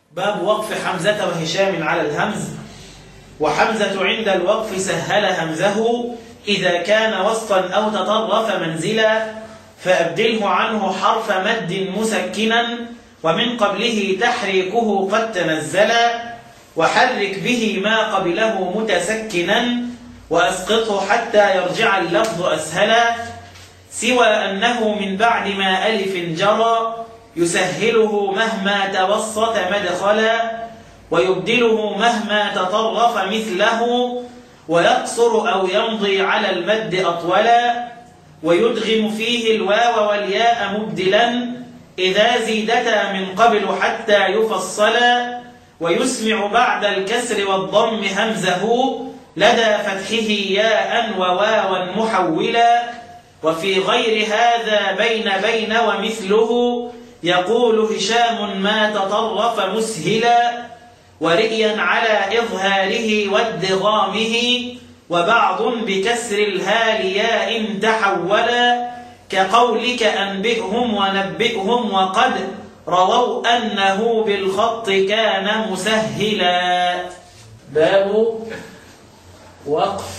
باب وقف حمزة وهشام على الهمز وحمزة عند الوقف سهل همزه إذا كان وسطا أو تطرف منزلا فأبدله عنه حرف مد مسكنا ومن قبله تحريكه قد تنزلا وحرك به ما قبله متسكنا وأسقطه حتى يرجع اللفظ أسهلا سوى أنه من بعد ما ألف جرى يسهله مهما توسط مدخلا ويبدله مهما تطرف مثله ويقصر أو يمضي على المد أطولا ويدغم فيه الواو والياء مبدلا إذا زيدتا من قبل حتى يفصلا ويسمع بعد الكسر والضم همزه لدى فتحه ياء وواوا محولا وفي غير هذا بين بين ومثله يقول هشام ما تطرف مسهلا ورئيا على إظهاره وادغامه وبعض بكسر الهال ياء تحولا كقولك أنبئهم ونبئهم وقد رووا أنه بالخط كان مسهلا باب وقف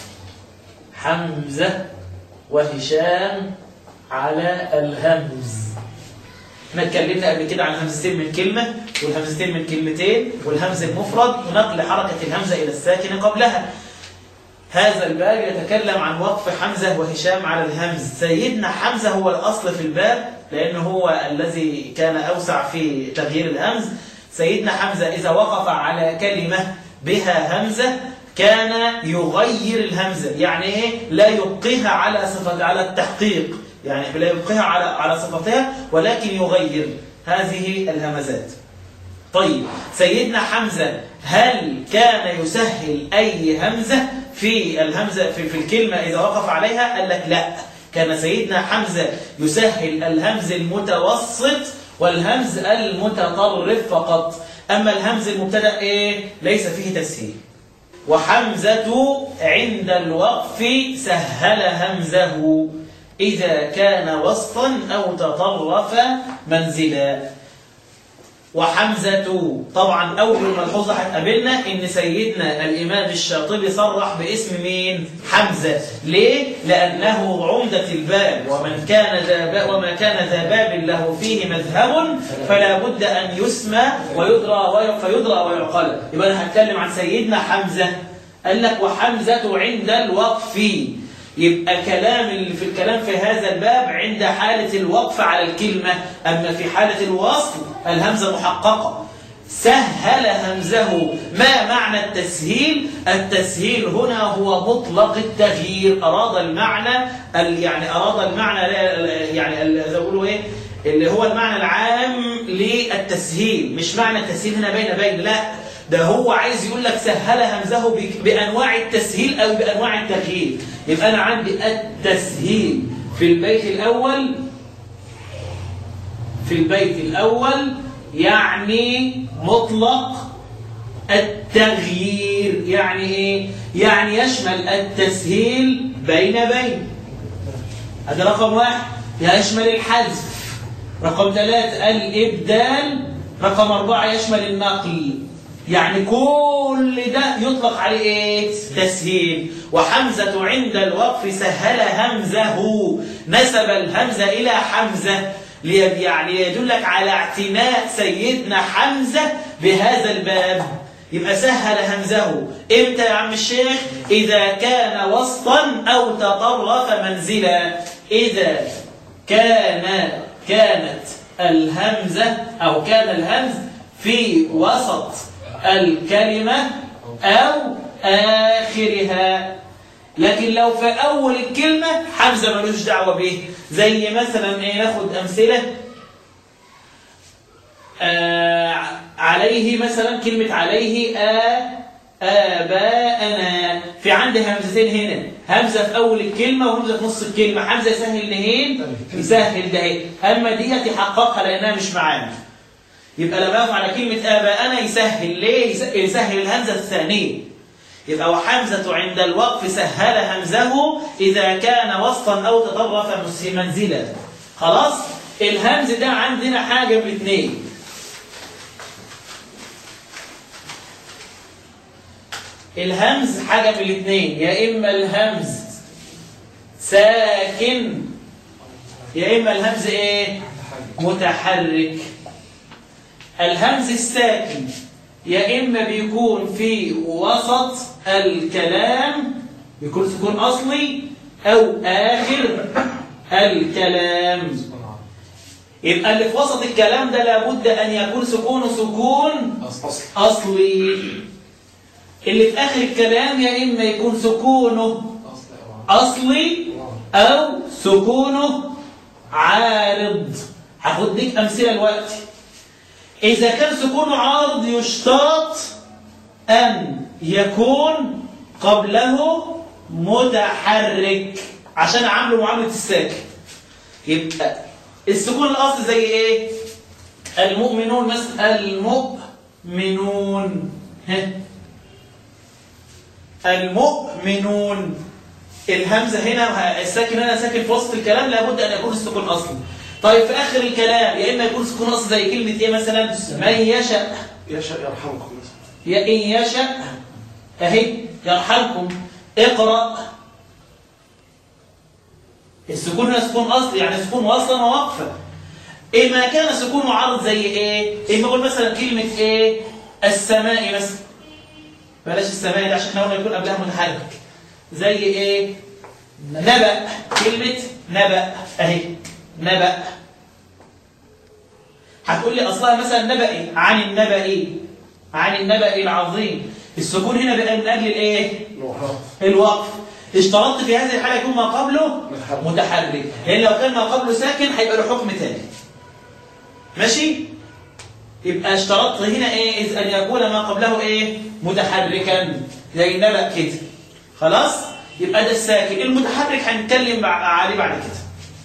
حمزة وهشام على الهمز احنا اتكلمنا قبل كده عن همزتين من كلمة والهمزتين من كلمتين والهمز المفرد ونقل حركة الهمزة إلى الساكن قبلها هذا الباب يتكلم عن وقف حمزة وهشام على الهمز سيدنا حمزة هو الأصل في الباب لأنه هو الذي كان أوسع في تغيير الهمز سيدنا حمزة إذا وقف على كلمة بها همزة كان يغير الهمزة يعني إيه؟ لا يبقيها على صفة على التحقيق يعني لا يبقيها على على صفتها ولكن يغير هذه الهمزات طيب سيدنا حمزة هل كان يسهل أي همزة في الهمزة في, في الكلمة إذا وقف عليها قال لك لا كان سيدنا حمزة يسهل الهمز المتوسط والهمز المتطرف فقط أما الهمز المبتدأ إيه؟ ليس فيه تسهيل وحمزة عند الوقف سهل همزه إذا كان وسطا أو تطرف منزلا وحمزة طبعا أول ملحوظة هتقابلنا إن سيدنا الإمام الشاطبي صرح باسم مين؟ حمزة ليه؟ لأنه عمدة الباب ومن كان ذا باب وما كان ذا باب له فيه مذهب فلا بد أن يسمى ويدرى فيدرى ويعقل يبقى أنا هتكلم عن سيدنا حمزة قال لك وحمزة عند الوقف يبقى كلام اللي في الكلام في هذا الباب عند حالة الوقف على الكلمة أما في حالة الوصل الهمزة محققة سهل همزه ما معنى التسهيل التسهيل هنا هو مطلق التغيير أراد المعنى يعني أراد المعنى يعني زي بيقولوا إيه اللي هو المعنى العام للتسهيل مش معنى التسهيل هنا بين بين لا ده هو عايز يقول لك سهل همزه بأنواع التسهيل أو بأنواع التغيير يبقى أنا عندي التسهيل في البيت الأول في البيت الأول يعني مطلق التغيير يعني إيه؟ يعني يشمل التسهيل بين بين هذا رقم واحد يشمل الحذف رقم ثلاثة الإبدال رقم أربعة يشمل النقل يعني كل ده يطلق عليه ايه تسهيل وحمزة عند الوقف سهل همزه نسب الهمزة إلى حمزة يعني يدلك على اعتناء سيدنا حمزة بهذا الباب يبقى سهل همزه امتى يا عم الشيخ إذا كان وسطا أو تطرف منزلا إذا كان كانت الهمزة أو كان الهمز في وسط الكلمة أو آخرها لكن لو في أول الكلمة حمزة ملوش دعوة به زي مثلا إيه ناخد أمثلة آه عليه مثلا كلمة عليه آ آباءنا في عندي همزتين هنا همزة في أول الكلمة وهمزة في نص الكلمة حمزة يسهل نهين يسهل دهين أما ديت يحققها لأنها مش معانا يبقى لما يقف على كلمة آباءنا يسهل ليه؟ يسهل الهمزة الثانية يبقى وحمزة عند الوقف سهل همزه إذا كان وسطا أو تطرف منزلا خلاص الهمز ده عندنا حاجة من اثنين الهمز حاجة من الاثنين يا إما الهمز ساكن يا إما الهمز إيه متحرك الهمز الساكن يا إما بيكون في وسط الكلام بيكون سكون أصلي أو آخر الكلام يبقى اللي في وسط الكلام ده لابد أن يكون سكونه سكون أصل أصلي اللي في آخر الكلام يا إما يكون سكونه أصلي أو سكونه عارض هاخد لك أمثلة دلوقتي إذا كان سكونه عارض يشترط أن يكون قبله متحرك عشان أعامله معاملة الساكن يبقى السكون الأصل زي إيه؟ المؤمنون مثلا المؤمنون ها المؤمنون الهمزة هنا الساكن هنا ساكن في وسط الكلام لابد أن يكون السكون أصلي طيب في آخر الكلام يا إما يكون سكون أصلي زي كلمة إيه مثلا من يشاء يشاء يرحمكم مثلا يا إن يشاء أهي يرحمكم اقرأ السكون هنا سكون أصلي يعني سكون واصلا ووقفة إيه ما كان سكونه عرض زي إيه إيه ما أقول مثلا كلمة إيه السماء مثلا بلاش السماء دي عشان احنا قلنا يكون قبلها متحرك زي إيه نبأ كلمة نبأ أهي نبأ هتقول لي أصلها مثلا نبأ إيه؟ عن النبأ إيه؟ عن النبأ العظيم السكون هنا بقى من أجل الإيه الوحرات الوقف اشترطت في هذه الحالة يكون ما قبله متحرك. متحرك لأن لو كان ما قبله ساكن هيبقى له حكم تاني ماشي يبقى اشترطت هنا ايه إذ أن يكون ما قبله ايه متحركا زي النبأ كده خلاص يبقى ده الساكن المتحرك هنتكلم مع- عليه بعد كده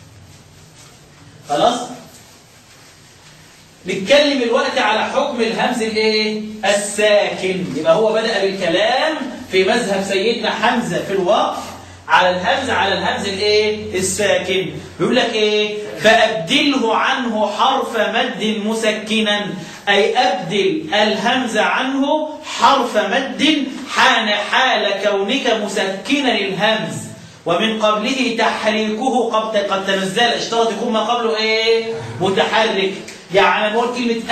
خلاص نتكلم الوقت على حكم الهمز الايه الساكن يبقى هو بدأ بالكلام في مذهب سيدنا حمزة في الوقف على الهمز على الهمز الايه الساكن بيقول لك ايه فأبدله عنه حرف مد مسكنا أي أبدل الهمز عنه حرف مد حان حال كونك مسكنا الهمز ومن قبله تحريكه قد قد تنزل اشترط يكون ما قبله ايه متحرك يعني أنا بقول كلمة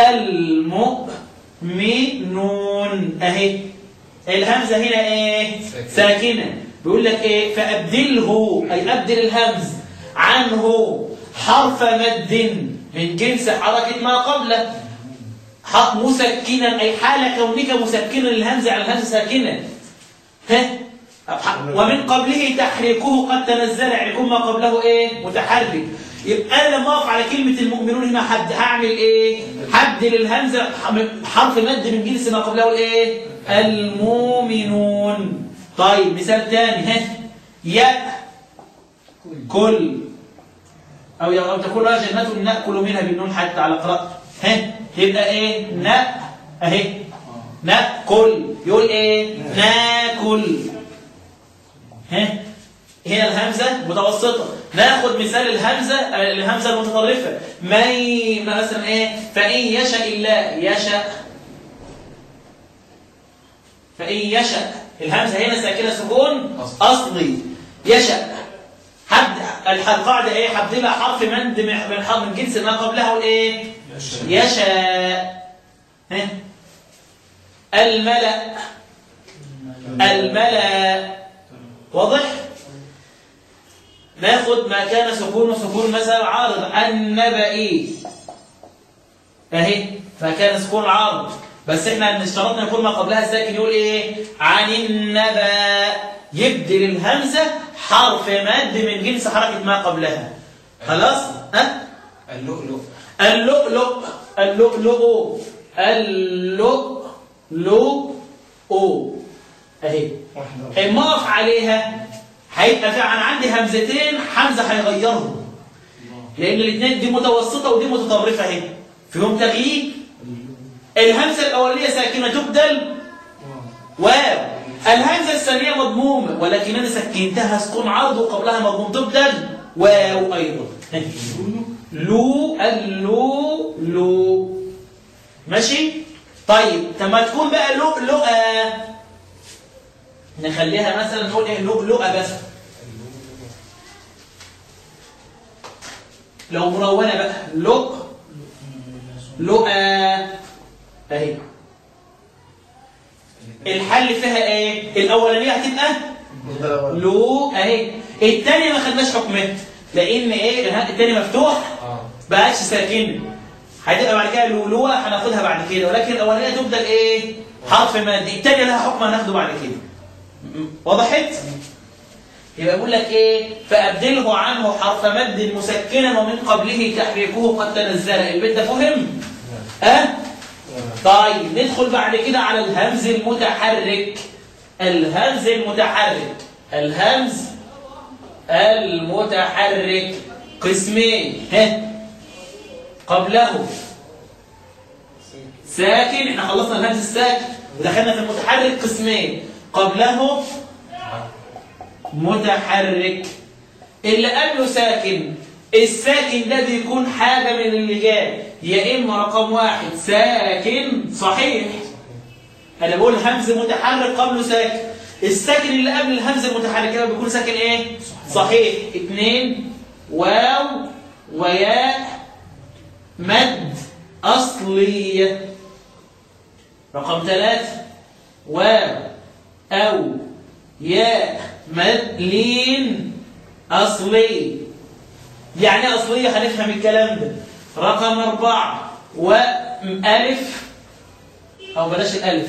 المؤمنون اهي الهمزة هنا ايه ساكنة. ساكنة بيقول لك ايه فأبدله أي أبدل الهمز عنه حرف مد من جنس حركة ما قبله ح- مسكنا أي حال كونك مسكنا الهمز على الهمز ساكنة ها ومن قبله تحريكه قد تنزل يعني يكون ما قبله ايه متحرك يبقى انا لما اقف على كلمه المؤمنون هنا حد هعمل ايه حبدل الهمزه حرف مد من جنس ما قبله الايه المؤمنون طيب مثال ثاني ها يا كل او او تكون لها جنات ناكل منها بالنون حتى على قراءه ها يبقى ايه نا اهي ناكل يقول ايه ناكل ها هنا الهمزة متوسطة ناخد مثال الهمزة الهمزة المتطرفة من مثلا ايه فإن يشاء الله يشاء فإن يشاء الهمزة هنا ساكنة سكون أصلي. أصلي يشاء حد القاعدة ايه حبدلها حرف مند من من حرف من جنس ما قبله الايه يشاء ها الملأ الملأ واضح ناخد ما كان سكون سكون مثلا عارض النبئي اهي فكان سكون عارض بس احنا اشترطنا يكون ما قبلها ساكن يقول ايه عن النبأ يبدل الهمزة حرف مد من جنس حركة ما قبلها خلاص ها اللؤلؤ اللؤلؤ اللؤلؤ اللؤلؤ اهي اما اقف عليها هيبقى فعلا عندي همزتين حمزه هيغيرهم لان الاثنين دي متوسطه ودي متطرفه اهي فيهم تغيير الهمزه الاوليه ساكنه تبدل واو الهمزه الثانيه مضمومه ولكن انا سكنتها سكون عرض وقبلها مضموم تبدل واو ايضا لو اللو لو ماشي طيب لما تكون بقى لؤلؤة نخليها مثلا نقول ايه لؤلؤه بس لو منونه بقى لؤ لؤى اهي الحل فيها ايه الاولانيه هتبقى لو اهي الثانيه ما خدناش حكمها لان ايه الها- الثاني مفتوح اه بقاش ساكن هتبقى بعد كده لؤلؤه هناخدها بعد كده ولكن الاولانيه تبدا ايه حرف مادي الثانيه لها حكم هناخده بعد كده م- وضحت يبقى يقول لك ايه فابدله عنه حرف مد مسكنا ومن قبله تحريكه قد تنزل البيت ده فهم ها أه؟ طيب ندخل بعد كده على الهمز المتحرك الهمز المتحرك الهمز المتحرك قسمين ها قبله ساكن احنا خلصنا الهمز الساكن ودخلنا في المتحرك قسمين قبله متحرك اللي قبله ساكن الساكن ده بيكون حاجة من اللي جاي يا إما رقم واحد ساكن صحيح أنا بقول همز متحرك قبله ساكن الساكن اللي قبل الهمز المتحرك ده بيكون ساكن إيه؟ صحيح اتنين واو وياء مد أصلية رقم ثلاثة واو أو ياء مد لين أصلي يعني إيه أصلية هنفهم الكلام ده رقم أربعة وألف أو بلاش الألف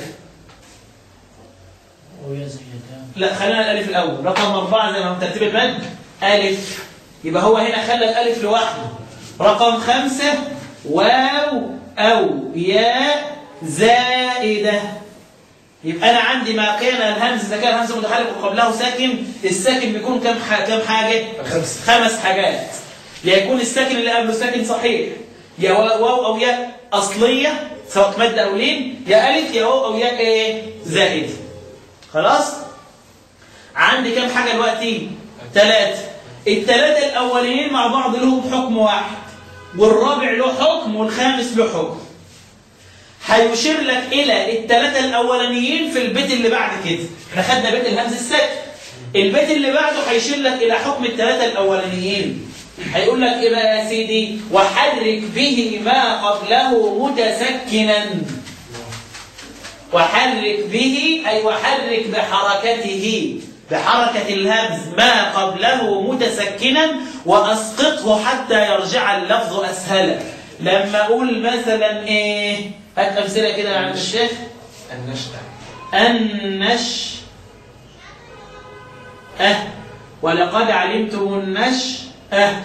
ويا زيدان لا خلينا الألف الأول رقم أربعة زي ما هو ترتيب المد ألف يبقى هو هنا خلى الألف لوحده رقم خمسة واو أو ياء زائدة يبقى أنا عندي ما كان الهمز إذا كان الهمز متحرك وقبله ساكن الساكن بيكون كم ح... كم حاجة؟ خمسة. خمس حاجات ليكون الساكن اللي قبله ساكن صحيح يا واو أو ياء أصلية سواء مد أو لين يا ألف يا واو أو ياء إيه؟ زائدة خلاص؟ عندي كم حاجة دلوقتي؟ ثلاثة الثلاثة الأولين مع بعض لهم حكم واحد والرابع له حكم والخامس له حكم هيشير لك إلى الثلاثة الأولانيين في البيت اللي بعد كده احنا خدنا بيت الهمز الساكن البيت اللي بعده هيشير لك إلى حكم الثلاثة الأولانيين هيقول لك إيه بقى يا سيدي وحرك به ما قبله متسكنا وحرك به أي وحرك بحركته بحركة الهمز ما قبله متسكنا وأسقطه حتى يرجع اللفظ أسهلا لما أقول مثلا إيه هات أمثلة كده يا عم الشيخ النشأة النش أه ولقد علمتم النش أه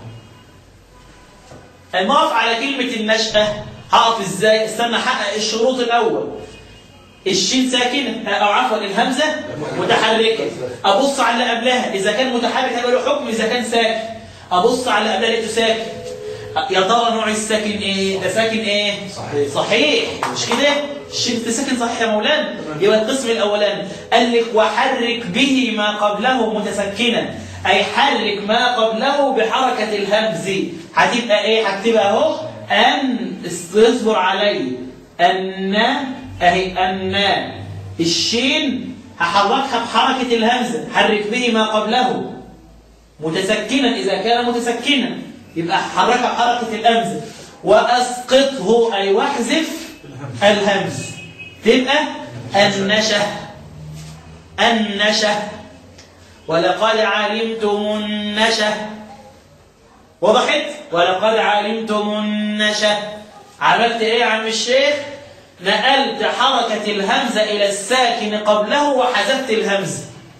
المقف على كلمة النشأة هقف ازاي استنى احقق الشروط الأول الشين ساكنة أو عفوا الهمزة متحركة أبص على اللي قبلها إذا كان متحرك هيبقى له حكم إذا كان ساكن أبص على اللي قبلها لقيته ساكن يا ترى نوع الساكن إيه؟ ده ساكن إيه؟ صحيح. صحيح مش كده؟ الشين ده ساكن صحيح يا مولانا يبقى القسم الأولاني قال لك وحرك به ما قبله متسكنا أي حرك ما قبله بحركة الهمز هتبقى إيه؟ هكتبها أهو أن اصبر علي أن أهي أن الشين هحركها بحركة الهمزة حرك به ما قبله متسكنا إذا كان متسكنا يبقى حركها بحركة الهمزة وأسقطه أي واحذف الهمز تبقى النشة النشة ولقد علمتم النشة وضحت ولقد علمتم النشة عملت ايه يا عم الشيخ نقلت حركة الهمزة إلى الساكن قبله وحذفت الهمزة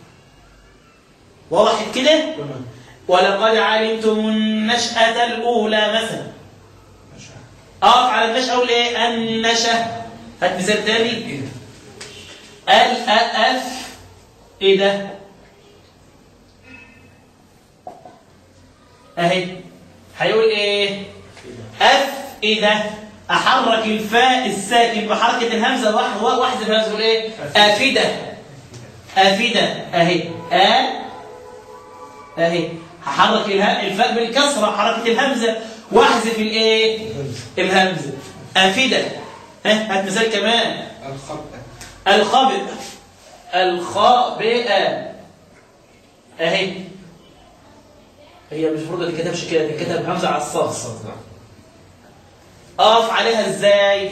وضحت كده ولقد علمتم النشأة الأولى مثلا أقف على النشأة أقول إيه النشأة هات مثال تاني إيه ال أف إيه ده أهي هيقول إيه أف إيه ده أحرك الفاء الساكن بحركة الهمزة واحد واحذف الهمزة يقول إيه أفدة أفدة أهي أ أهي هحرك اله- الفاء بالكسرة حركة الهمزة واحذف الإيه الهمزة أفدة ها هات مثال كمان الخطأ الخبئ الخابئة اهي هي مش المفروض تتكتبش كده تتكتب همزة على الصاد اقف عليها ازاي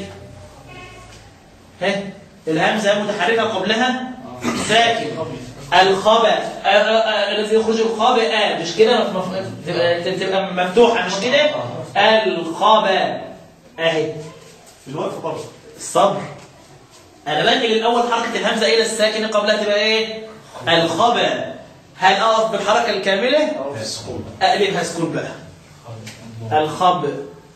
ها الهمزة متحركة قبلها ساكن الخبأ آه، آه، آه، الذي يخرج الخبأ مش كده مف- مف- تبقى تبقى مفتوحة مش كده الخبأ اهي الوقف برضه الصبر انا بنقل الاول حركه الهمزه الى الساكن قبلها تبقى ايه الخبا هل اقف بالحركه الكامله أو في السكون اقلبها سكون بقى الخب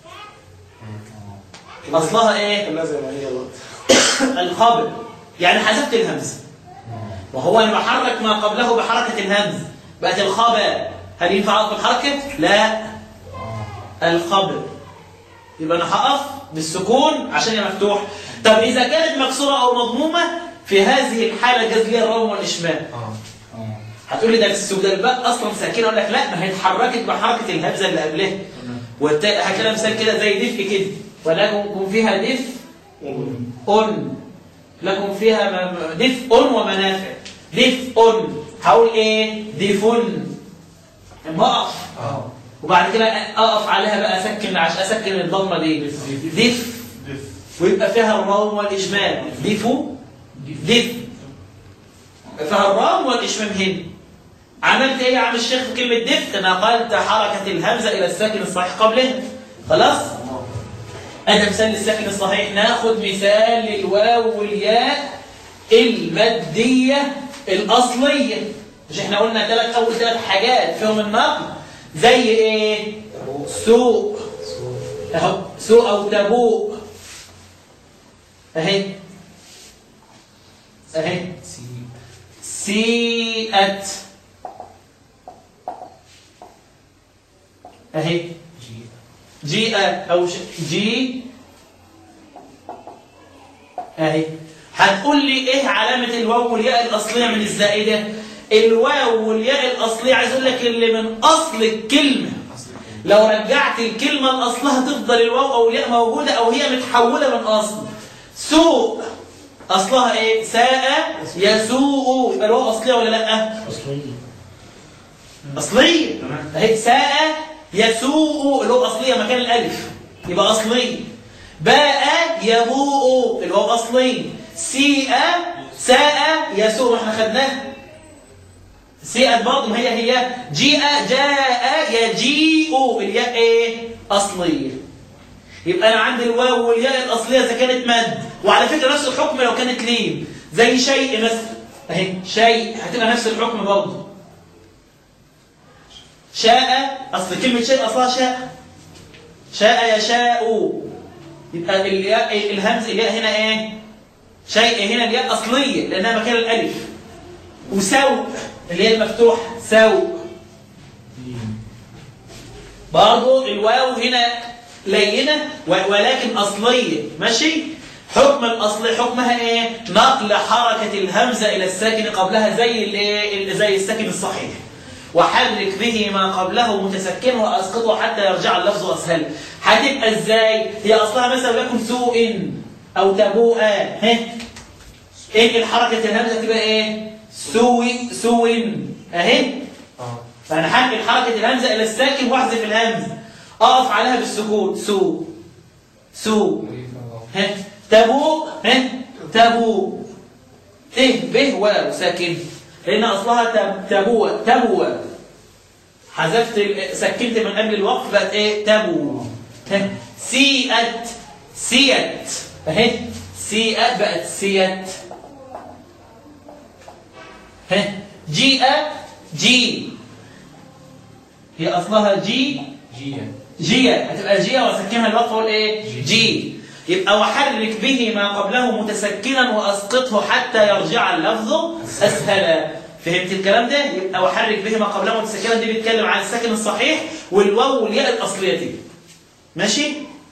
اصلها ايه كلها زي ما هي الوقت الخب يعني حذفت الهمزه وهو انا بحرك ما قبله بحركه الهمز بقت الخبا هل ينفع اقف بالحركه لا الخبر يبقى انا هقف بالسكون عشان هي مفتوح طب اذا كانت مكسوره او مضمومه في هذه الحاله الجزليه الروم والاشمام هتقول لي ده السو- ده الباء اصلا ساكنه اقول لك لا ما هي اتحركت بحركه الهمزه اللي قبلها والتاء هكذا مثال كده زي دفء كده ولكم فيها دفء أن لكم فيها م- م- دفء ومنافع دفء هقول ايه دفن اما اقف وبعد كده اقف عليها بقى اسكن عشان اسكن الضمه دي دف ويبقى فيها الرام والاجمال دفو دف فيها الرام والاشمام هنا عملت ايه يا عم الشيخ في كلمه دف نقلت حركه الهمزه الى الساكن الصحيح قبلها خلاص أنا مثال للساكن الصحيح ناخد مثال للواو والياء المادية الأصلية مش احنا قلنا ثلاث أول ثلاث حاجات فيهم النقل زي ايه؟ سوء اهو سوء أو تبوء أهي أهي سيئت أهي جيء أو ش... جي أهي هتقول لي إيه علامة الواو والياء الأصلية من الزائدة الواو والياء الأصلية عايز أقول لك اللي من أصل الكلمة لو رجعت الكلمة لأصلها تفضل الواو أو الياء موجودة أو هي متحولة من أصل سوء أصلها إيه ساء يسوء يبقى الواو أصلية ولا لأ أصلية أهي ساء يسوء اللي هو أصلية مكان الألف يبقى أصلي باء يبوء اللي هو أصلي سيء ساء يسوء ما احنا خدناه سيئت برضه ما هي هي جيء جاء يجيء الياء ايه أصلية يبقى أنا عندي الواو والياء الأصلية إذا كانت مد وعلى فكرة نفس الحكم لو كانت لين زي شيء مثلا اهي شيء هتبقى نفس الحكم برضه شاء أصل كلمة شيء أصلها شاء شاء يشاء يبقى الياء الهمز الياء هنا ايه شيء هنا الياء أصلية لأنها مكان الألف وسوء اللي هي المفتوحة سوء برضو الواو هنا لينة و- ولكن أصلية ماشي حكم الأصل حكمها ايه نقل حركة الهمزة إلى الساكن قبلها زي الايه زي الساكن الصحيح وحرك به ما قبله متسكن واسقطه حتى يرجع اللفظ اسهل هتبقى ازاي هي اصلها مثلا لكم سوء او تبوء ها ايه الحركه الهمزه تبقى ايه سوي سوء اهي فانا هنقل حركه الهمزه الى الساكن واحذف الهمز اقف عليها بالسكون سو سو ها تبوء ها تبوء ت ب واو ساكن لأن أصلها تب- تبوة تبوة حذفت ال- سكنت من قبل الوقف بقت إيه تبو ها، سيئت سيئت أهي سيئت بقت سيئت ها جيء جي هي أصلها جي جية هتبقى جية واسكنها الوقف اقول ايه جي يبقى وحرك به ما قبله متسكنا واسقطه حتى يرجع اللفظ اسهلا فهمت الكلام ده يبقى وحرك به ما قبله متسكنا دي بيتكلم عن الساكن الصحيح والواو والياء الاصليه دي ماشي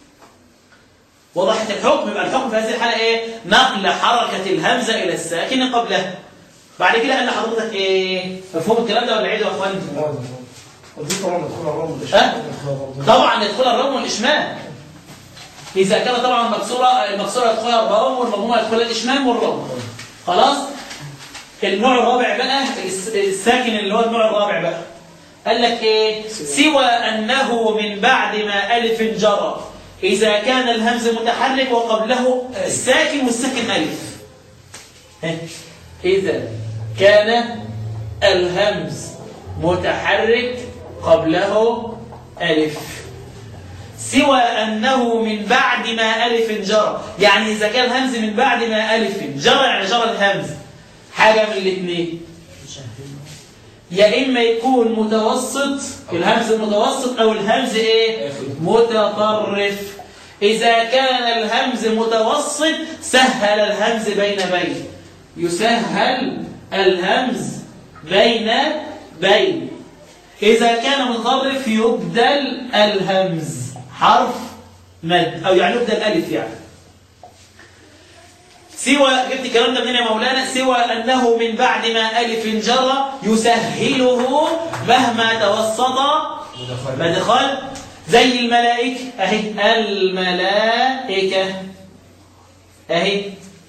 وضحت الحكم يبقى الحكم في هذه الحاله ايه نقل حركه الهمزه الى الساكن قبلها بعد كده قال لحضرتك ايه مفهوم الكلام ده ولا عيده يا اخواني ودي طبعا ندخل على الرمل ها؟ طبعا يدخل الرم والإشمام إذا كان طبعا المكسورة المكسورة يدخلها الرم والمضمومة يدخلها الإشمام والرم خلاص النوع الرابع بقى الس- الساكن اللي هو النوع الرابع بقى قال لك ايه سوى انه من بعد ما الف جرى اذا كان الهمز متحرك وقبله الساكن والساكن الف ها؟ اذا كان الهمز متحرك قبله الف سوى أنه من بعد ما ألف جرى يعني إذا كان الهمز من بعد ما ألف جرى يعني جرى الهمز حاجة من الاثنين يا إما يكون متوسط الهمز متوسط أو الهمز إيه متطرف إذا كان الهمز متوسط سهل الهمز بين بين يسهل الهمز بين بين إذا كان متطرف يبدل الهمز حرف مد أو يعني يبدل ألف يعني سوى جبت الكلام ده منين يا مولانا سوى أنه من بعد ما ألف جرى يسهله مهما توسط مدخل زي الملائكة أهي الملائكة أهي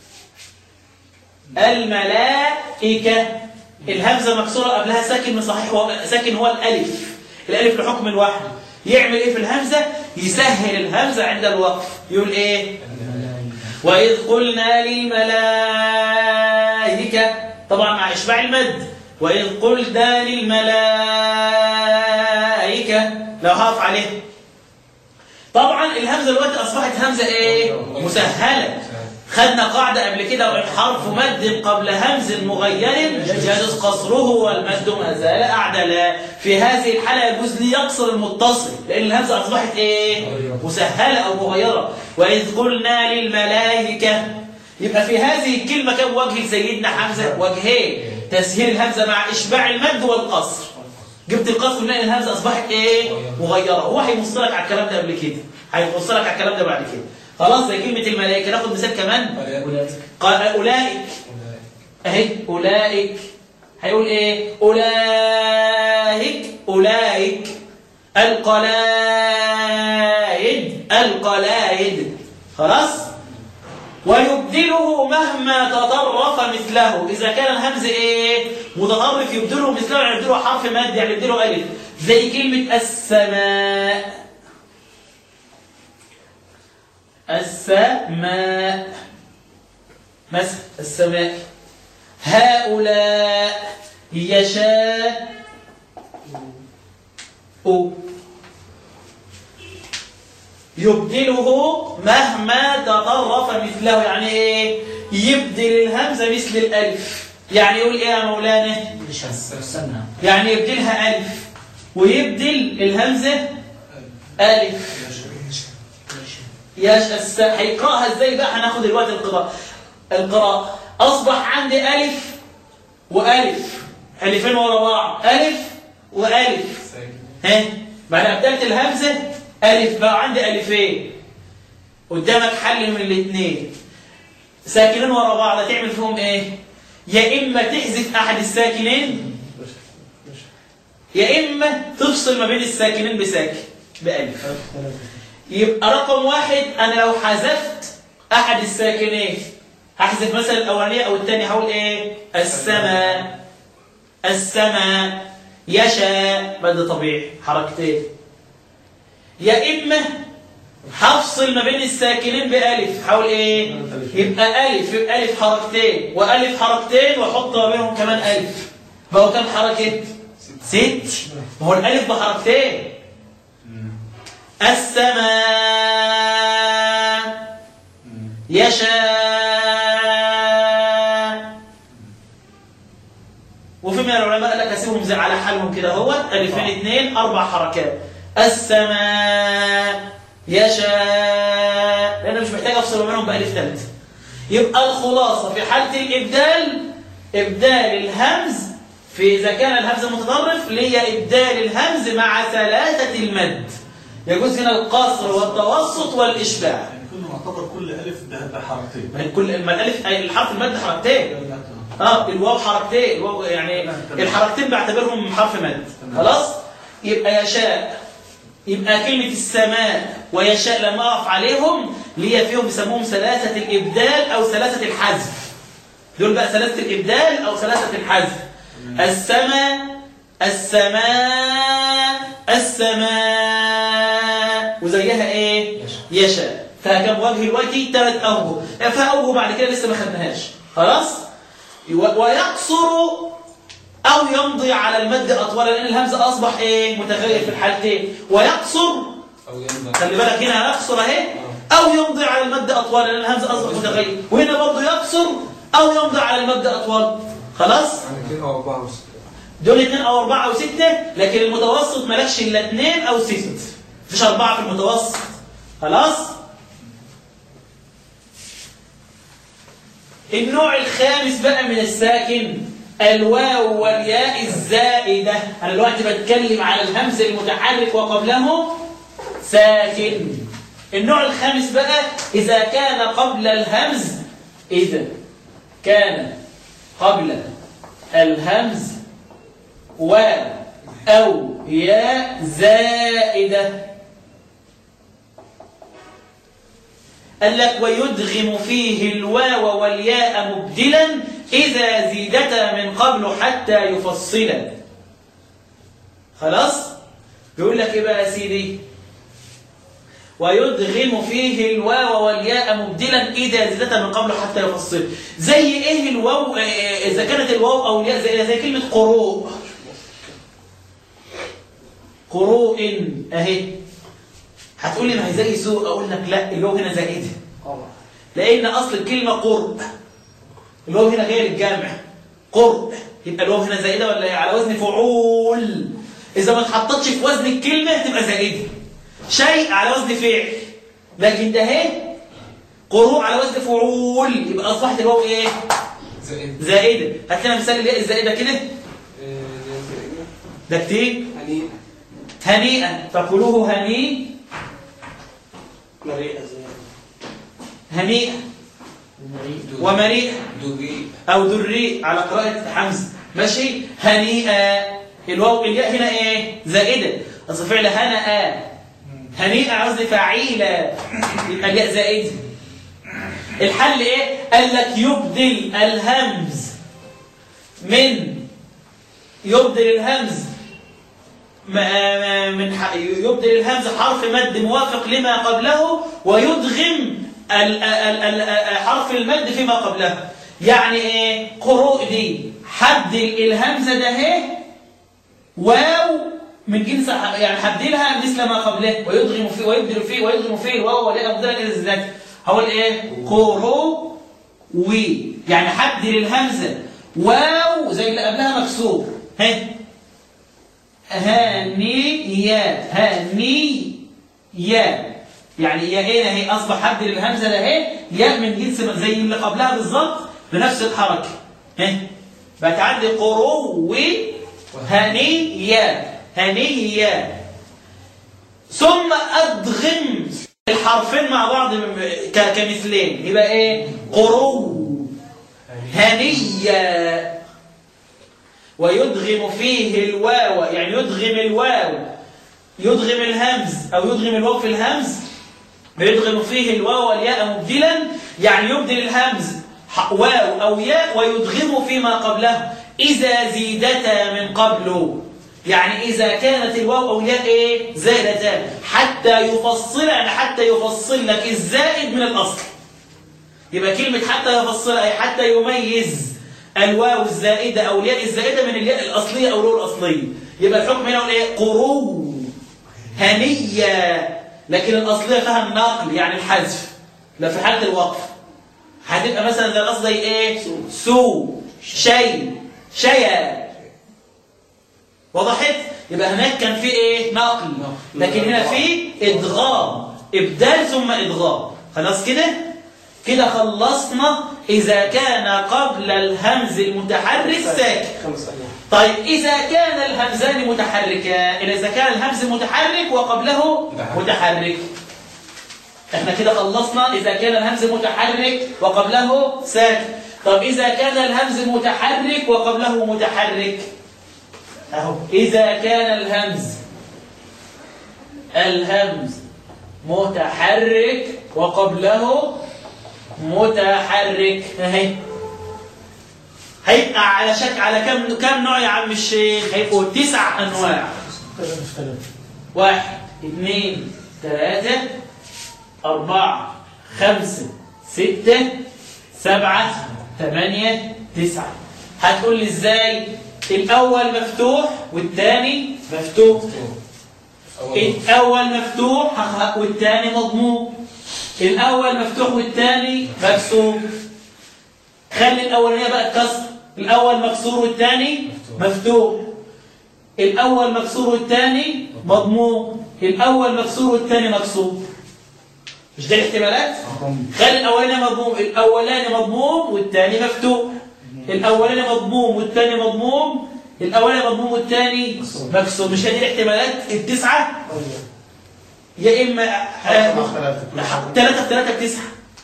الملائكة الهمزة مكسورة قبلها ساكن من صحيح هو ساكن هو الألف الألف لحكم الواحد يعمل إيه في الهمزة يسهل الهمزة عند الوقف يقول إيه وإذ قلنا للملائكة طبعا مع إشباع المد وإذ قلنا للملائكة لو هقف عليه طبعا الهمزة دلوقتي أصبحت همزة إيه مسهلة خدنا قاعدة قبل كده وإن حرف مد قبل همز مغير يجوز قصره والمد ما زال أعدلا في هذه الحالة يجوز لي يقصر المتصل لأن الهمزة أصبحت إيه مسهلة أو مغيرة وإذ قلنا للملائكة يبقى في هذه الكلمة كم وجه لسيدنا حمزة وجهين تسهيل الهمزة مع إشباع المد والقصر جبت القصر من الهمزة أصبحت إيه مغيرة هو هيوصلك على الكلام ده قبل كده هيوصلك على الكلام ده بعد كده خلاص زي كلمة الملائكة ناخد مثال كمان قال أولئك أهي أولئك هيقول إيه أولئك أولئك القلائد القلائد خلاص ويبدله مهما تطرف مثله إذا كان الهمز إيه متطرف يبدله مثله يعني يبدله حرف مد يعني يبدله ألف زي كلمة السماء السماء مثلا السماء هؤلاء يشاء يبدله مهما تطرف مثله يعني ايه يبدل الهمزه مثل الالف يعني يقول ايه يا مولانا يعني يبدلها الف ويبدل الهمزه الف ياش الس... هيقراها ازاي بقى هناخد دلوقتي القراءة القراءة اصبح عندي الف والف الفين ورا بعض الف والف ها بعد ابدلت الهمزة الف بقى عندي الفين قدامك حل من الاثنين ساكنين ورا بعض هتعمل فيهم ايه يا اما تحذف احد الساكنين يا اما تفصل ما بين الساكنين بساكن بالف يبقى رقم واحد أنا لو حذفت أحد الساكنين هحذف مثلا الأولانية أو الثانية هقول إيه السماء السماء يشاء مد طبيعي حركتين يا إما هفصل ما بين الساكنين بألف هقول إيه يبقى ألف يبقى ألف حركتين وألف حركتين وأحط ما بينهم كمان ألف بقوا كام حركة؟ ست ما هو الألف بحركتين السماء يشاء وفي من العلماء قال لك اسيبهم زي على حالهم كده هو الفين اثنين اربع حركات السماء يشاء لان مش محتاج افصل بينهم بالف ثالث يبقى الخلاصه في حاله الابدال ابدال الهمز في اذا كان الهمز متطرف لهي ابدال الهمز مع ثلاثه المد يجوز هنا القصر والتوسط والإشباع يعني كله معتبر كل ألف ب- بحركتين ما هي كل ما الألف الحرف المد حركتين اه الواو حركتين الواو يعني الحركتين بعتبرهم حرف مد خلاص يبقى يشاء يبقى كلمة السماء ويشاء لما أقف عليهم ليا فيهم بيسموهم ثلاثة الإبدال أو ثلاثة الحذف دول بقى ثلاثة الإبدال أو ثلاثة الحذف السماء السماء السماء وزيها ايه يشاء فكم وجه دلوقتي ثلاث اوجه فيها اوجه بعد كده لسه ما خدناهاش خلاص و- ويقصر او يمضي على المد اطولا لان الهمزه اصبح ايه متغير في الحالتين ويقصر أو ينبغي خلي بالك هنا يقصر اهي او يمضي على المد اطوال لان الهمزه اصبح متغير وهنا برضه يقصر او يمضي على المد اطوال خلاص يعني اثنين أو أربعة وستة دول اثنين او اربعه او سته لكن المتوسط مالكش الا اثنين او سته مفيش اربعه في المتوسط خلاص النوع الخامس بقى من الساكن الواو والياء الزائده انا دلوقتي بتكلم على الهمز المتحرك وقبله ساكن النوع الخامس بقى اذا كان قبل الهمز اذا كان قبل الهمز و أو ياء زائدة قال لك ويدغم فيه الواو والياء مبدلا إذا زيدتا من قبل حتى يفصلا خلاص بيقول لك إيه بقى يا سيدي ويدغم فيه الواو والياء مبدلا إذا زيدتا من قبل حتى يفصل زي إيه الواو آه، آه، إذا كانت الواو أو الياء زي, زي كلمة قروء قروء أهي هتقول لي ما هي زي سوء أقول لك لا الواو هنا زائدة لأن أصل الكلمة قرء الواو هنا جاي للجامع قرء يبقى الواو هنا زائدة ولا إيه؟ على وزن فعول إذا ما اتحطتش في وزن الكلمة تبقى زائدة شيء على وزن فعل لكن ده اهي قروء على وزن فعول يبقى اصبحت الواو ايه زائد زائده هات لنا مثال الياء الزائده كده آه، زائد ده كتير هنيئة هنيئا فكلوه هنيء مريئة زي هنيئا ومريئا دقيق او دري على قراءه حمزه ماشي هنيئا الواو الياء هنا ايه زائده اصل فعل هنأ هنيئا على وزن فعيلة يبقى الياء زائده الحل ايه قال لك يبدل الهمز من يبدل الهمز ما- من ح- يبدل الهمز حرف مد موافق لما قبله ويدغم ال- ال- ال- حرف المد فيما قبله يعني ايه قروء دي حدل الهمزه ده اهي واو من جنس يعني هبدلها مثل ما قبله ويدغم فيه ويبدل فيه ويدغم فيه الواو ولا مبدلا الى الذات هو الايه قرو وي يعني هبدل الهمزه واو زي اللي قبلها مكسور ها هانيات هانيات يعني يا ايه هي اصبح هبدل الهمزه ده اهي ياء من جنس زي اللي قبلها بالظبط بنفس الحركه ها بقت عندي قرو هنية هنية ثم أدغم الحرفين مع بعض ك- كمثلين يبقى إيه قرو هنية ويدغم فيه الواو يعني يدغم الواو يدغم الهمز أو يدغم الواو في الهمز يدغم فيه الواو والياء مبدلا يعني يبدل الهمز ح- واو أو ياء ويدغم فيما قبله إذا زيدتا من قبله يعني إذا كانت الواو أو الياء إيه زائدتان حتى يفصل يعني حتى يفصل لك الزائد من الأصل يبقى كلمة حتى يفصل أي حتى يميز الواو الزائدة أو الياء الزائدة من الياء الأصلية أو الواو الأصلية يبقى الحكم هنا هو إيه قرو هنية لكن الأصلية فيها النقل يعني الحذف لا في حالة الوقف هتبقى مثلا زي الأصل زي إيه سو شيء شيء وضحت يبقى هناك كان في ايه نقل لكن هنا في ادغام ابدال ثم ادغام خلاص كده كده خلصنا اذا كان قبل الهمز المتحرك ساكن خمس أيام طيب اذا كان الهمزان متحركان اذا كان الهمز متحرك وقبله متحرك. متحرك احنا كده خلصنا اذا كان الهمز متحرك وقبله ساكن طب اذا كان الهمز متحرك وقبله متحرك اهو اذا كان الهمز الهمز متحرك وقبله متحرك اهي هيبقى على شك على كم كم نوع يا عم الشيخ هيبقوا تسع انواع واحد اثنين ثلاثة أربعة خمسة ستة سبعة ثمانية تسعة هتقول لي ازاي الأول مفتوح والثاني مفتوح الأول مفتوح ه- والثاني مضموم الأول مفتوح والثاني مكسور خلي الأولانية بقى كسر الأول مكسور والثاني مفتوح الأول مكسور والثاني مضموم الأول مكسور والثاني مكسور مش ده الاحتمالات؟ خلي الأولاني مضموم الأولاني مضموم والثاني مفتوح الأولاني مضموم والثاني مضموم الأولاني مضموم والثاني مكسور مش هذه الاحتمالات التسعة يا إما ثلاثة في ثلاثة بتسعة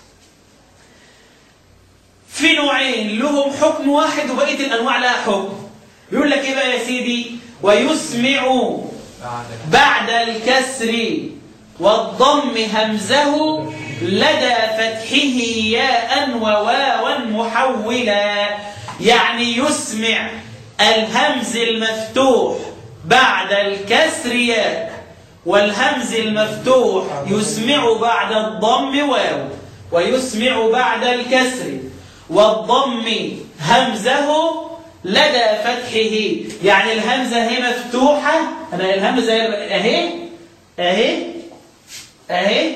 في نوعين لهم حكم واحد وبقية الأنواع لها حكم يقول لك إيه بقى يا سيدي ويسمع بعد الكسر والضم همزه لدى فتحه ياء وواوا محولا يعني يسمع الهمز المفتوح بعد الكسر ياء والهمز المفتوح يسمع بعد الضم واو ويسمع بعد الكسر والضم همزه لدى فتحه يعني الهمزة هي مفتوحة أنا الهمزة أهي أهي أهي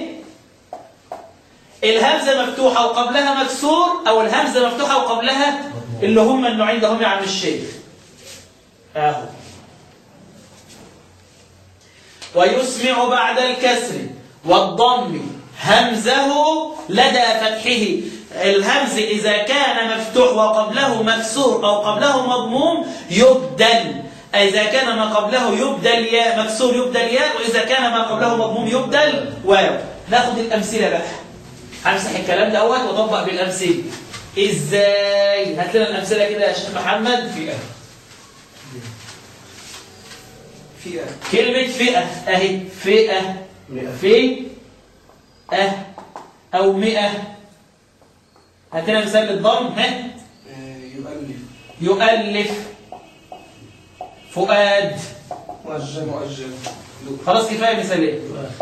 الهمزة مفتوحة وقبلها مكسور أو الهمزة مفتوحة وقبلها اللي هم النوعين ده هم يا عم الشيخ أهو ويسمع بعد الكسر والضم همزه لدى فتحه الهمز إذا كان مفتوح وقبله مكسور أو قبله مضموم يبدل إذا كان ما قبله يبدل ياء مكسور يبدل ياء وإذا كان ما قبله مضموم يبدل واو ناخد الأمثلة بقى همسح الكلام ده أول وأطبق بالأمثلة إزاي هات لنا الأمثلة كده يا شيخ محمد فئة فئة كلمة فئة أهي فئة فئة أو مئة هات لنا مثال للضم ها آه، يؤلف يؤلف فؤاد مؤجل مؤجل لؤ. خلاص كفايه مثالين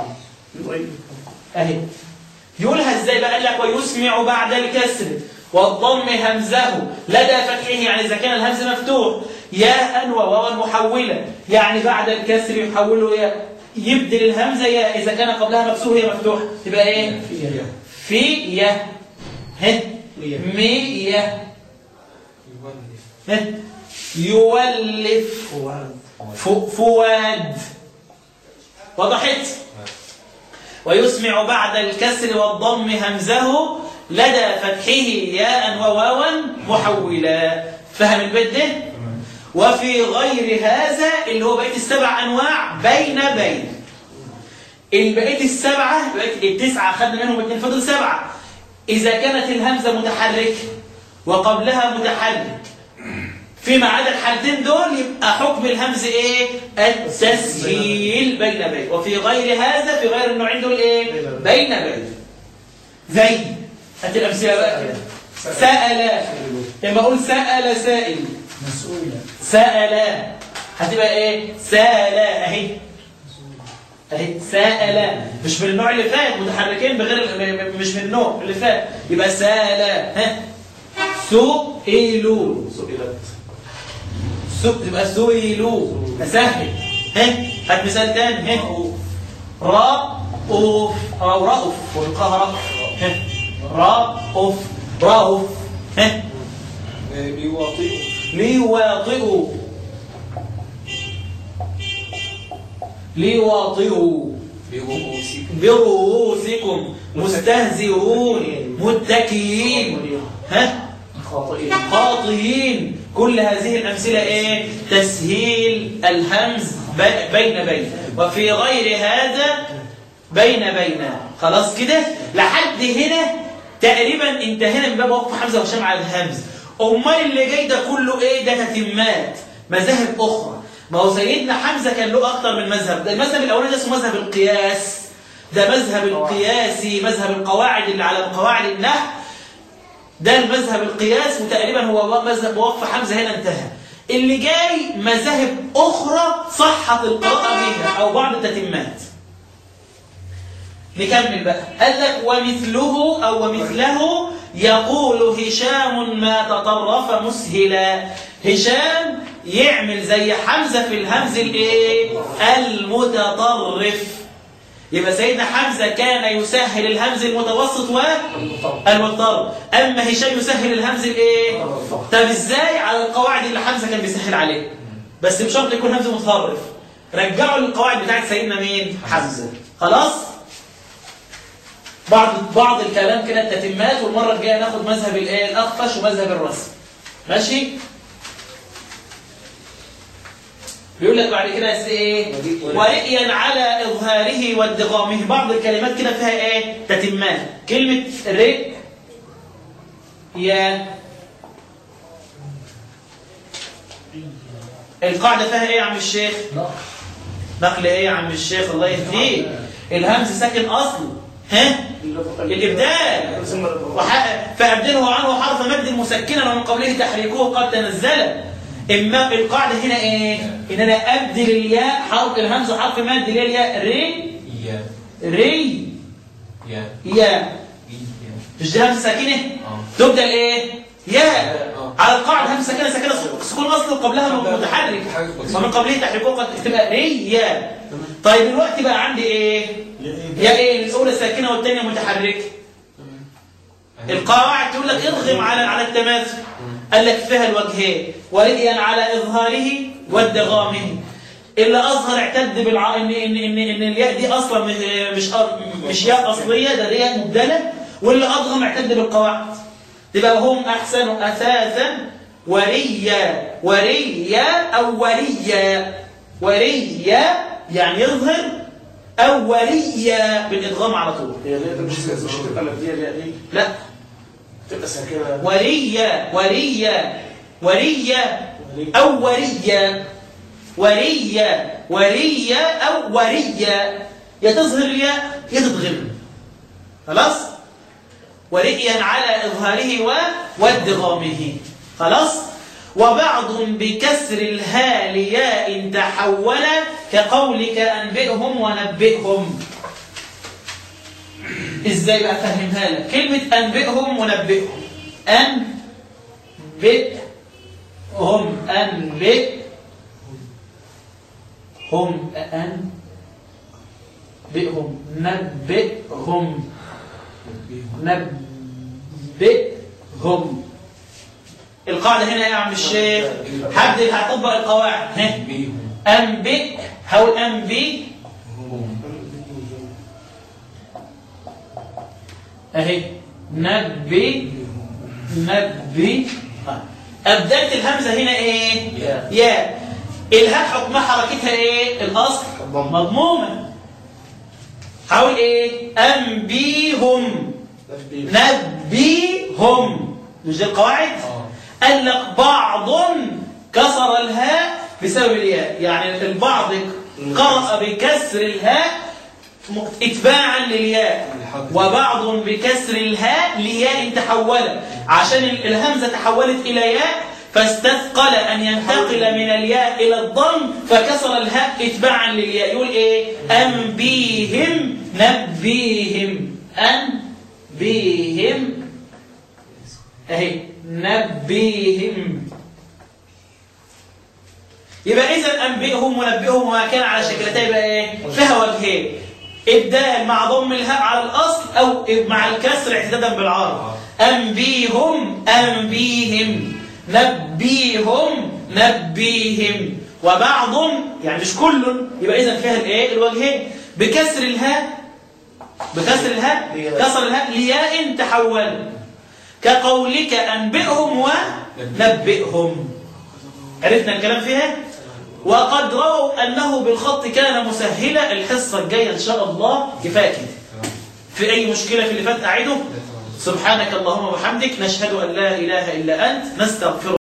اهي يقولها ازاي بقى قال لك ويسمع بعد الكسر والضم همزه لدى فتحه يعني اذا كان الهمز مفتوح ياء وواوا محوله يعني بعد الكسر يحوله ياء يبدل الهمزه ياء اذا كان قبلها مكسور هي مفتوح تبقى ايه في يا ه مية يولف ه يولف ف- فواد وضحت ويسمع بعد الكسر والضم همزه لدى فتحه ياء وواوا محولا فهم البيت ده وفي غير هذا اللي هو بقيه السبع انواع بين بين البقيه السبعه بقيه التسعه خدنا منهم اثنين فضل سبعه اذا كانت الهمزه متحركه وقبلها متحرك فيما عدا الحالتين دول يبقى حكم الهمز ايه التسهيل بين بين وفي غير هذا في غير النوعين دول ايه بين بين زي هات الامثله بقى كده سأل لما اقول سأل سائل سأل هتبقى ايه سأل اهي اهي سأل مش من النوع اللي فات متحركين بغير م- م- مش من النوع اللي فات يبقى سأل ها سئلوا سئلت سو تبقى سئلوا اسهل ها هات مثال تاني ها رأوف او رأوف والقاها رأوف ها رأوف رأوف ها آه، بيواطئ ليواطئوا ليواطئوا برؤوسكم برؤوسكم مستهزئون متكئين ها خاطئين خاطئين كل هذه الأمثلة إيه؟ تسهيل الهمز ب- بين بين وفي غير هذا بين بين خلاص كده لحد هنا تقريبا انتهينا من باب وقف حمزة وهشام على الهمز أمال اللي جاي ده كله إيه ده تتمات مذاهب أخرى ما هو سيدنا حمزة كان له أكتر من مذهب ده المذهب الأولاني ده اسمه مذهب القياس ده مذهب القياسي مذهب القواعد اللي على قواعد النحو ده المذهب القياس وتقريبا هو مذهب وقف حمزة هنا انتهى اللي جاي مذاهب أخرى صحت القراءة فيها أو بعض التتمات نكمل بقى قال لك ومثله أو ومثله يقول هشام ما تطرف مسهلا هشام يعمل زي حمزة في الهمز الايه المتطرف يبقى سيدنا حمزة كان يسهل الهمز المتوسط والمضطرب أما هشام يسهل الهمز الايه طب ازاي على القواعد اللي حمزة كان بيسهل عليه بس بشرط يكون همز متطرف رجعوا للقواعد بتاعت سيدنا مين حمزة خلاص بعض بعض الكلام كده التتمات والمره الجايه ناخد مذهب الايه الاخفش ومذهب الرسم ماشي بيقول لك بعد كده بس ايه ورئيا على اظهاره وادغامه بعض الكلمات كده فيها ايه تتمات كلمه رئ يا القاعده فيها ايه يا عم الشيخ نقل ايه يا عم الشيخ الله يهديك الهمز ساكن اصله ها الابدال وح- فابدله عنه حرف مد مسكنا ومن قبله تحريكه قد تنزل اما القاعده هنا ايه ان انا ابدل الياء حرف الهمزه حرف مد اللي هي الياء ري يا ري يا يا يا مش دي همزه ساكنه اه تبدا ايه ياء آه. على القاعده همزه ساكنه ساكنه سكون اصل قبلها متحرك ومن قبله تحريكه قد تبقى ري يا طيب دلوقتي بقى عندي ايه يا ايه الاولى ساكنه والثانيه متحركه القواعد تقول لك ارغم على على التماثل قال لك فيها الوجهين ورئيا على اظهاره وادغامه اللي اظهر اعتد بالع ان ان ان, إن الياء دي اصلا مش مش مش ياء اصليه ده ياء مبدله واللي اضغم اعتد بالقواعد تبقى هم احسن اثاثا وريا وريا او وريا وريا يعني يظهر او وريا بالادغام على طول هي ليه مش مش تبقى مبديه ليه دي لا تبقى ساكنه وريا وريا وريا أو وريا وريا وريا أو وريا يا تظهر الياء يا تضغم خلاص ورئيا على إظهاره و وادغامه خلاص وبعض بكسر الهاء لياء تحول كقولك أنبئهم ونبئهم ازاي بقى افهمها لك كلمه انبئهم ونبئهم انبئهم انبئهم انبئهم نبئهم نبئهم القاعده هنا يا عم الشيخ حد هتطبق القواعد ها بيهم انبئ حاول انبئ هم اهي نبي نبي أبدلت الهمزة هنا إيه؟ ياء. ياء الهاء حكمها حركتها إيه؟ الأصل مضمومة حاول إيه؟ أنبيهم نبيهم مش دي القواعد؟ اه قال لك بعض كسر الهاء بسبب الياء يعني البعض قرأ بكسر الهاء اتباعا للياء وبعض بكسر الهاء لياء تحولت عشان ال- الهمزة تحولت إلى ياء فاستثقل أن ينتقل من الياء إلى الضم فكسر الهاء اتباعا للياء يقول إيه أنبيهم نبيهم أنبيهم أهي نبيهم يبقى إذا أنبئهم ونبئهم وما كان على شكلتين يبقى إيه فيها وجهين إبدال مع ضم الهاء على الأصل أو مع الكسر اعتدادا بالعرض أنبيهم أنبيهم نبيهم نبيهم وبعض يعني مش كل يبقى إذا فيها الإيه الوجهين بكسر الهاء بكسر الهاء كسر الهاء لياء تحول كقولك أنبئهم ونبئهم عرفنا الكلام فيها وقد رووا أنه بالخط كان مسهلا الحصة الجاية إن شاء الله كفاية كده في أي مشكلة في اللي فات أعيده سبحانك اللهم وبحمدك نشهد أن لا إله إلا أنت نستغفرك